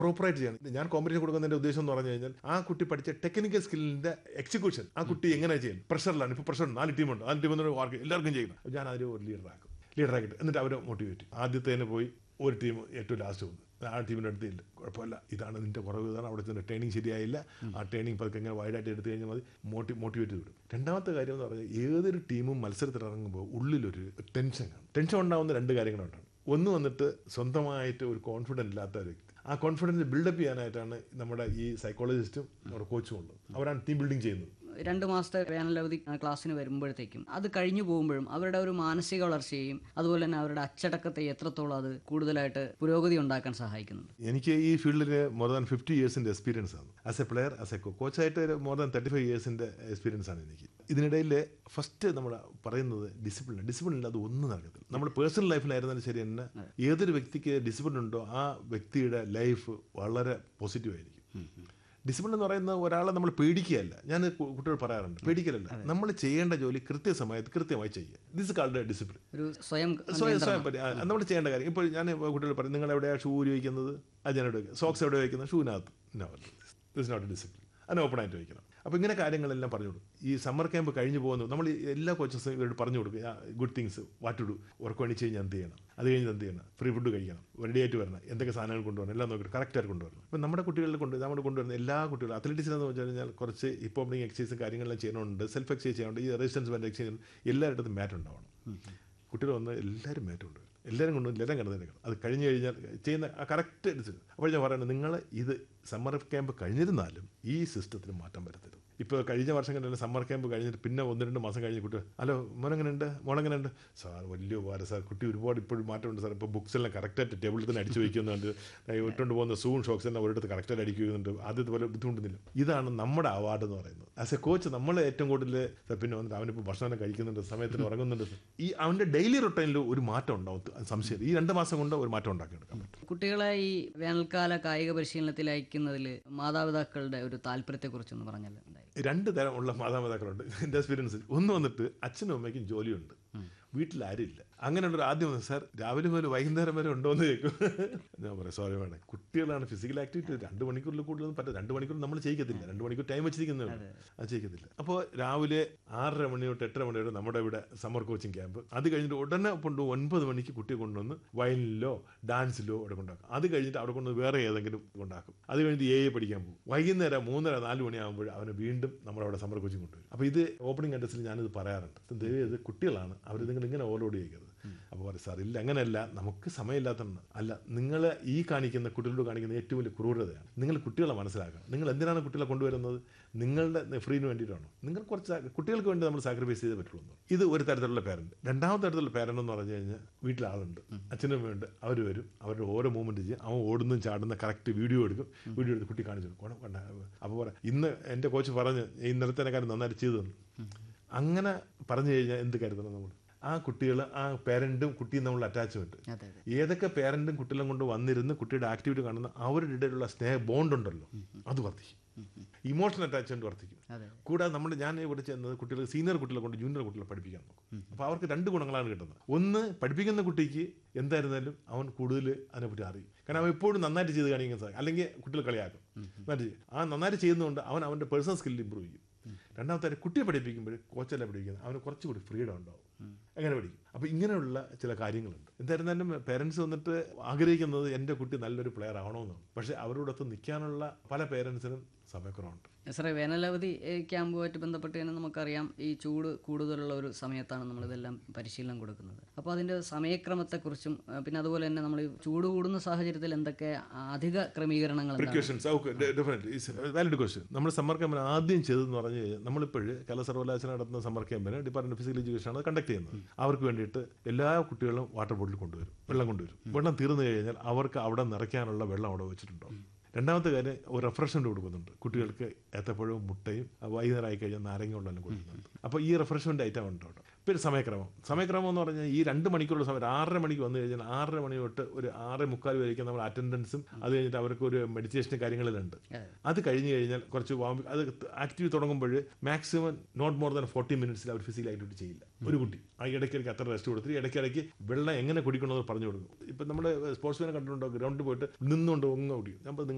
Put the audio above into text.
പ്രോപ്പറായിട്ട് ചെയ്യണം ഞാൻ കോമ്പറ്റീഷൻ കൊടുക്കുന്നതിന്റെ ഉദ്ദേശം എന്ന് പറഞ്ഞു കഴിഞ്ഞാൽ ആ കുട്ടി പഠിച്ച ടെക്നിക്കൽ സ്കില്ലിന്റെ എക്സിക്യൂഷൻ ആ കുട്ടി എങ്ങനെ ചെയ്യും പ്രഷറിലാണ് ഇപ്പോൾ പ്രഷർ നാല് ടീമുണ്ട് നാല് ടീം വർക്ക് എല്ലാവർക്കും ചെയ്യണം അപ്പോൾ ഞാൻ അതിൽ ഒരു ലീഡറാക്കും ലീഡറാക്കിയിട്ട് എന്നിട്ട് അവരെ മോട്ടിവേറ്റ് ചെയ്യും ആദ്യത്തേന് പോയി ഒരു ടീം ഏറ്റവും ലാസ്റ്റ് വന്നു ആ ടീമിൻ്റെ അടുത്ത് ഇല്ല കുഴപ്പമില്ല ഇതാണ് നിന്റെ കുറവ് ഇതാണ് അവിടെ ചെന്ന് ട്രെയിനിങ് ശരിയായില്ല ആ ട്രെയിനിങ് പതുക്കെ ഇങ്ങനെ വൈഡായിട്ട് എടുത്തു കഴിഞ്ഞാൽ മതി മോട്ടി മോട്ടിവേറ്റ് ചെയ്ത് വിടും രണ്ടാമത്തെ കാര്യം എന്ന് പറഞ്ഞാൽ ഏതൊരു ടീമും മത്സരത്തിൽ ഇറങ്ങുമ്പോൾ ഉള്ളിലൊരു ടെൻഷൻ കാണും ടെൻഷൻ ഉണ്ടാകുന്ന രണ്ട് കാര്യങ്ങളുണ്ടാണ് ഒന്ന് വന്നിട്ട് സ്വന്തമായിട്ട് ഒരു കോൺഫിഡൻസ് ഇല്ലാത്ത ഒരു വ്യക്തി ആ കോൺഫിഡൻസ് ബിൽഡപ്പ് ചെയ്യാനായിട്ടാണ് നമ്മുടെ ഈ സൈക്കോളജിസ്റ്റും നമ്മുടെ കോച്ചും ഉള്ളത് അവരാണ് ടീം ബിൽഡിംഗ് ചെയ്യുന്നത് രണ്ട് മാസത്തെ വേനലവധി ആ, ക്ലാസ്സിന് വരുമ്പോഴത്തേക്കും അത് കഴിഞ്ഞു പോകുമ്പോഴും അവരുടെ ഒരു മാനസിക വളർച്ചയെയും അതുപോലെ തന്നെ അവരുടെ അച്ചടക്കത്തെ എത്രത്തോളം അത് കൂടുതലായിട്ട് പുരോഗതി ഉണ്ടാക്കാൻ സഹായിക്കുന്നുണ്ട് എനിക്ക് ഈ ഫീൽഡിൽ മോർ ദാൻ ഫിഫ്റ്റി ഇയേഴ്സിൻ്റെ എക്സ്പീരിയൻസ് ആണ് as a player as a കോച്ചായിട്ട് മോർ ദാൻ തേർട്ടി ഫൈവ് ഇയേഴ്സിൻ്റെ എക്സ്പീരിയൻസ് ആണ് എനിക്ക് ഇതിനിടയിൽ ഫസ്റ്റ് നമ്മൾ പറയുന്നത് ഡിസിപ്ലിൻ ഡിസിപ്ലിൻ ഇല്ലാതെ ഒന്നും നടക്കത്തില്ല നമ്മുടെ പേഴ്സണൽ ലൈഫിലായിരുന്നാലും ശരി തന്നെ ഏതൊരു വ്യക്തിക്ക് ഡിസിപ്ലിൻ ഉണ്ടോ ആ വ്യക്തിയുടെ ലൈഫ് വളരെ പോസിറ്റീവ് ആയിരിക്കും ഡിസിപ്ലിൻ എന്ന് പറയുന്നത് ഒരാളെ നമ്മൾ പേടിക്കുകയല്ല ഞാൻ കു- കുട്ടികൾ പറയാറുണ്ട് പേടിക്കലല്ല നമ്മൾ ചെയ്യേണ്ട ജോലി കൃത്യസമയത്ത് കൃത്യമായി ചെയ്യുക ദിസ് കാൾഡ് ഡിസിപ്ലിൻ ഒരു സ്വയം സ്വയം സ്വയം പരി നമ്മൾ ചെയ്യേണ്ട കാര്യം ഇപ്പോൾ ഞാൻ കുട്ടികൾ പറയും നിങ്ങൾ എവിടെയാണ് ഷൂ ഉപയോഗിക്കുന്നത് അത് ഞാൻ എവിടെ സോക്സ് എവിടെ വയ്ക്കുന്നത് ഷൂവിനകത്ത് നോ ദിസ് നോട്ട് ഡിസിപ്ലിൻ അതിന് ഓപ്പൺ ആയിട്ട് വയ്ക്കണം അപ്പോൾ ഇങ്ങനെ കാര്യങ്ങളെല്ലാം പറഞ്ഞു കൊടുക്കും ഈ സമ്മർ ക്യാമ്പ് കഴിഞ്ഞ് പോകുന്നു നമ്മൾ ഈ എല്ലാ കോച്ചസും ഇവരോട് പറഞ്ഞു കൊടുക്കും good things what to do work പണിച്ച് കഴിഞ്ഞാൽ എന്ത് ചെയ്യണം അത് കഴിഞ്ഞ് എന്ത് ചെയ്യണം ഫ്രീ ഫുഡ് കഴിക്കണം റെഡി ആയിട്ട് വരണം എന്തൊക്കെ സാധനങ്ങൾ കൊണ്ടുവരണം എല്ലാം നോക്കിയിട്ട് കറക്റ്റായിട്ട് കൊണ്ടുവരണം അപ്പോൾ നമ്മുടെ കുട്ടികളിൽ കൊണ്ട് നമ്മൾ കൊണ്ടുവരുന്ന എല്ലാ കുട്ടികളും അത്ലറ്റിക്സ് എന്ന് വെച്ച് കഴിഞ്ഞാൽ കുറച്ച് ഹിപ്പ് ഹോപ്പിംഗ് എക്സസൈസും കാര്യങ്ങളെല്ലാം ചെയ്യണമുണ്ട് സെൽഫ് എക്സസൈസ് ചെയ്യാനുണ്ട് ഈ റെസിസ്റ്റൻസ് ബാൻഡ് എക്സസൈസ് എല്ലായിടത്തും മാറ്റ് ഉണ്ടാവണം കുട്ടികൾ വന്ന് എല്ലാവരും മാറ്റ് കൊണ്ടുവരും എല്ലാവരും കൊണ്ടുവരും എല്ലാവരും കിടന്നിരിക്കണം അത് കഴിഞ്ഞ് കഴിഞ്ഞാൽ ചെയ്യുന്ന ആ കറക്റ്റ് ഡിസിഷൻ അപ്പോൾ ഞാൻ പറയുന്നത് നിങ്ങൾ ഇത് സമ്മർ ക്യാമ്പ് കഴിഞ്ഞിരുന്നാലും ഈ സിസ്റ്റത്തിന് മാറ്റം വരത്തരുത് ഇപ്പോൾ കഴിഞ്ഞ വർഷം കണ്ടല്ലോ സമ്മർ ക്യാമ്പ് കഴിഞ്ഞിട്ട് പിന്നെ ഒന്ന് രണ്ട് മാസം കഴിഞ്ഞ് കുട്ടി ഹലോ മോനെങ്ങനെയുണ്ട് മോളെങ്ങനെയുണ്ട് സാർ വലിയ ഉപകാരം സാർ കുട്ടി ഒരുപാട് ഇപ്പോഴും മാറ്റമുണ്ട് സാർ ഇപ്പോൾ ബുക്സ് എല്ലാം കറക്റ്റായിട്ട് ടേബിളിൽ തന്നെ അടിച്ചു വയ്ക്കുന്നുണ്ട് ഇട്ടുകൊണ്ട് പോകുന്ന സൂൺ ഷോക്സ് എല്ലാം ഒരിടത്ത് കറക്റ്റായിട്ട് അടിക്കുന്നുണ്ട് ആദ്യത്തെ പോലെ ബുദ്ധിമുട്ടുന്നില്ല ഇതാണ് നമ്മുടെ അവാർഡ് എന്ന് പറയുന്നത് ആസ് എ കോച്ച് നമ്മൾ ഏറ്റവും കൂടുതൽ സാർ പിന്നെ വന്നിട്ട് അവനിപ്പോൾ ഭക്ഷണം കഴിക്കുന്നുണ്ട് സമയത്തിന് ഉറങ്ങുന്നുണ്ട് ഈ അവൻ്റെ ഡെയിലി റൊട്ടൈനിൽ ഒരു മാറ്റം ഉണ്ടാവും അത് സംശയം ഈ രണ്ട് മാസം കൊണ്ട് ഒരു മാറ്റം ഉണ്ടാക്കിയെടുക്കാൻ പറ്റും കുട്ടികളെ ഈ വേനൽക്കാല കായിക പരിശീലനത്തിൽ അയക്കുന്നതിൽ മാതാപിതാക്കളുടെ ഒരു താല്പര്യത്തെക്കുറിച്ചൊന്ന് പറഞ്ഞാൽ എന്തായാലും രണ്ട് തരം ഉള്ള മാതാപിതാക്കളുണ്ട് എൻ്റെ എക്സ്പീരിയൻസിൽ ഒന്ന് വന്നിട്ട് അച്ഛനും അമ്മയ്ക്കും ജോലിയുണ്ട് വീട്ടിൽ ആരുമില്ല അങ്ങനെയുള്ളൊരു ആദ്യം വന്നു സാർ രാവിലെ മുതൽ വൈകുന്നേരം വരെ ഉണ്ടോ എന്ന് ചോദിക്കും ഞാൻ പറയാം സോറി വേണം കുട്ടികളാണ് ഫിസിക്കൽ ആക്ടിവിറ്റി രണ്ട് മണിക്കൂറിൽ കൂടുതലൊന്നും പറ്റില്ല രണ്ട് മണിക്കൂർ നമ്മൾ ചെയ്യിക്കത്തില്ല രണ്ട് മണിക്കൂർ ടൈം വെച്ചിരിക്കുന്നേ ഉള്ളൂ അത് ചെയ്യിക്കത്തില്ല അപ്പോൾ രാവിലെ ആറര മണി തൊട്ട് എട്ടര മണി വരെ നമ്മുടെ ഇവിടെ സമ്മർ കോച്ചിങ് ക്യാമ്പ് അത് കഴിഞ്ഞിട്ട് ഉടനെ കൊണ്ട് ഒൻപത് മണിക്ക് കുട്ടിയെ കൊണ്ടുവന്ന് വയലിനിലോ ഡാൻസിലോ അവിടെ കൊണ്ടാക്കും അത് കഴിഞ്ഞിട്ട് അവിടെ കൊണ്ട് വേറെ ഏതെങ്കിലും കൊണ്ടാക്കും അത് കഴിഞ്ഞിട്ട് എ എ പഠിക്കാൻ പോകും വൈകുന്നേരം മൂന്നര നാല് മണിയാകുമ്പോൾ അവനെ വീണ്ടും നമ്മളവിടെ സമ്മർ കോച്ചിങ് കൊണ്ടുവരും അപ്പോൾ ഇത് ഓപ്പണിംഗ് അഡ്രസ്സിൽ ഞാനിത് പറയാറുണ്ട് ദയവ് ഇത് കുട്ടികളാണ് അവർ നിങ്ങൾ ഇങ്ങനെ ഓവർലോഡ് ചെയ്യരുത് അപ്പോൾ പറയും സാർ ഇല്ല അങ്ങനെയല്ല നമുക്ക് സമയമില്ലാത്തതാണ് അല്ല നിങ്ങൾ ഈ കാണിക്കുന്ന കുട്ടികളോട് കാണിക്കുന്ന ഏറ്റവും വലിയ ക്രൂരതയാണ് നിങ്ങൾ കുട്ടികളെ മനസ്സിലാക്കണം നിങ്ങൾ എന്തിനാണ് കുട്ടികളെ കൊണ്ടുവരുന്നത് നിങ്ങളുടെ ഫ്രീന് വേണ്ടിയിട്ടാണോ നിങ്ങൾ കുറച്ച് സാ- കുട്ടികൾക്ക് വേണ്ടി നമ്മൾ സാക്രിഫൈസ് ചെയ്തേ പറ്റുള്ളൂ എന്ന്. ഇത് ഒരു തരത്തിലുള്ള പേരൻറ്റ് രണ്ടാമത്തെ തരത്തിലുള്ള പേരൻ്റ് എന്ന് പറഞ്ഞു കഴിഞ്ഞാൽ വീട്ടിൽ ആളുണ്ട് അച്ഛനും അമ്മയുണ്ട് അവർ വരും അവരുടെ ഓരോ മൂവ്മെൻറ്റ് ചെയ്യും അവൻ ഓടുന്നതും ചാടുന്ന കറക്റ്റ് വീഡിയോ എടുക്കും വീഡിയോ എടുത്ത് കുട്ടി കാണിച്ചു കൊടുക്കും കൊണ്ട അപ്പോൾ പറയാം ഇന്ന് എൻ്റെ കോച്ച് പറഞ്ഞ് ഇന്നലത്തെ കാര്യം നന്നായിട്ട് ചെയ്തു തന്നു അങ്ങനെ പറഞ്ഞു കഴിഞ്ഞാൽ എന്ത് കരുതണം നമ്മൾ ആ കുട്ടികൾ ആ പേരൻറ്റും കുട്ടിയും തമ്മിലുള്ള അറ്റാച്ച്മെൻറ്റ് അതെ അതെ ഏതൊക്കെ പേരൻറ്റും കുട്ടികളും കൊണ്ട് വന്നിരുന്ന് കുട്ടിയുടെ ആക്ടിവിറ്റി കാണുന്ന അവരുടെ ഇടയിലുള്ള സ്നേഹ ബോണ്ട് ഉണ്ടല്ലോ അത് വർദ്ധിക്കും ഇമോഷണൽ അറ്റാച്ച്മെന്റ് വർദ്ധിക്കും അതെ കൂടാതെ നമ്മൾ ഞാൻ ഇവിടെ ചെന്നത് കുട്ടികൾ സീനിയർ കുട്ടികളെ കൊണ്ട് ജൂനിയർ കുട്ടികളെ പഠിപ്പിക്കാൻ നോക്കും അപ്പോൾ അവർക്ക് രണ്ട് ഗുണങ്ങളാണ് കിട്ടുന്നത് ഒന്ന് പഠിപ്പിക്കുന്ന കുട്ടിക്ക് എന്തായിരുന്നാലും അവൻ കൂടുതൽ അതിനെപ്പറ്റി അറിയും കാരണം അവൻ എപ്പോഴും നന്നായിട്ട് ചെയ്ത് കാണിക്കാൻ സാധിക്കും അല്ലെങ്കിൽ കുട്ടികൾ കളിയാക്കും നന്നായിട്ട് ചെയ്യും. ആ നന്നായിട്ട് ചെയ്യുന്നതുകൊണ്ട് അവൻ അവൻ്റെ പേഴ്സണൽ സ്കില്ല് ഇമ്പ്രൂവ് ചെയ്യും രണ്ടാമത്തെ കാര്യം കുട്ടിയെ പഠിപ്പിക്കുമ്പോൾ കോച്ചല്ല പഠിപ്പിക്കുന്നത് അവന് കുറച്ചുകൂടി ഫ്രീഡം ഉണ്ടാവും എങ്ങനെ പഠിക്കും അപ്പോൾ ഇങ്ങനെയുള്ള ചില കാര്യങ്ങളുണ്ട് എന്തായിരുന്നാലും പേരൻസ് വന്നിട്ട് ആഗ്രഹിക്കുന്നത് എൻ്റെ കുട്ടി നല്ലൊരു പ്ലെയർ ആവണമെന്നാണ് പക്ഷേ അവരോടൊത്ത് നിൽക്കാനുള്ള പല പേരൻസിനും സമയക്കുറവുണ്ട് സാറേ വേനലവധി ഏ, ക്യാമ്പുമായിട്ട് ബന്ധപ്പെട്ട് തന്നെ നമുക്കറിയാം ഈ ചൂട് കൂടുതലുള്ള ഒരു സമയത്താണ് നമ്മളിതെല്ലാം പരിശീലനം കൊടുക്കുന്നത് അപ്പോൾ അതിൻ്റെ സമയക്രമത്തെക്കുറിച്ചും ആ, പിന്നെ അതുപോലെ തന്നെ നമ്മൾ ഈ ചൂട് കൂടുന്ന സാഹചര്യത്തിൽ എന്തൊക്കെ അധിക ക്രമീകരണങ്ങൾ എന്താണ് precautions okay definitely valid question നമ്മൾ സമ്മർ ക്യാമ്പിന് ആദ്യം ചെയ്തതെന്ന് പറഞ്ഞു കഴിഞ്ഞാൽ നമ്മളിപ്പോൾ കേരള സർവകലാശാല നടത്തുന്ന സമ്മർ ക്യാമ്പിന് ഡിപ്പാർട്ട്മെന്റ് ഓഫ് ഫിസിക്കൽ എഡ്യൂക്കേഷൻ ആണ് കണ്ടക്ട് ചെയ്യുന്നത് അവർക്ക് വേണ്ടിയിട്ട് എല്ലാ കുട്ടികളും വാട്ടർ ബോട്ടിൽ കൊണ്ടുവരും വെള്ളം കൊണ്ടുവരും വെള്ളം തീർന്നു കഴിഞ്ഞാൽ അവർക്ക് അവിടെ നിറയ്ക്കാനുള്ള വെള്ളം അവിടെ വെച്ചിട്ടുണ്ടോ രണ്ടാമത്തെ കാര്യം ഒരു റിഫ്രഷ്മെന്റ് കൊടുക്കുന്നുണ്ട് കുട്ടികൾക്ക് ഏത്തപ്പഴവും മുട്ടയും വൈകുന്നേരം ആയി കഴിഞ്ഞാൽ നാരങ്ങ വെള്ളം കൊടുക്കുന്നുണ്ട് അപ്പോൾ ഈ റിഫ്രഷ്മെന്റ് ഐറ്റം ഉണ്ട് അവിടെ പിന്നെ സമയക്രമം സമയക്രമം എന്ന് പറഞ്ഞാൽ ഈ രണ്ട് മണിക്കൂറുള്ള സമയം ആറര മണിക്ക് വന്നു കഴിഞ്ഞാൽ ആറര മണി തൊട്ട് ഒരു ആറ് മുക്കാൽ വരേക്കും നമ്മൾ അറ്റൻഡൻസും അത് കഴിഞ്ഞിട്ട് അവർക്ക് ഒരു മെഡിറ്റേഷൻ കാര്യങ്ങളിലുണ്ട് അത് കഴിഞ്ഞ് കഴിഞ്ഞാൽ കുറച്ച് വാമി അത് ആക്റ്റീവ് തുടങ്ങുമ്പോൾ maximum not more than forty മിനിറ്റ്സിൽ അവർ ഫിസിക്കൽ ആക്ടിവിറ്റി ചെയ്യില്ല ഒരു കുട്ടി ആ ഇടയ്ക്കിടയ്ക്ക് അത്ര റെസ്റ്റ് കൊടുത്തിട്ട് ഇടയ്ക്കിടയ്ക്ക് വെള്ളം എങ്ങനെ കുടിക്കണമെന്ന് പറഞ്ഞു കൊടുക്കും ഇപ്പം നമ്മൾ സ്പോർട്സ്മാനെ കണ്ടിട്ടുണ്ടോ ഗ്രൗണ്ടിൽ പോയിട്ട് നിന്നുകൊണ്ട് ഒങ്ങ കുടിക്കും അപ്പോൾ നിങ്ങൾ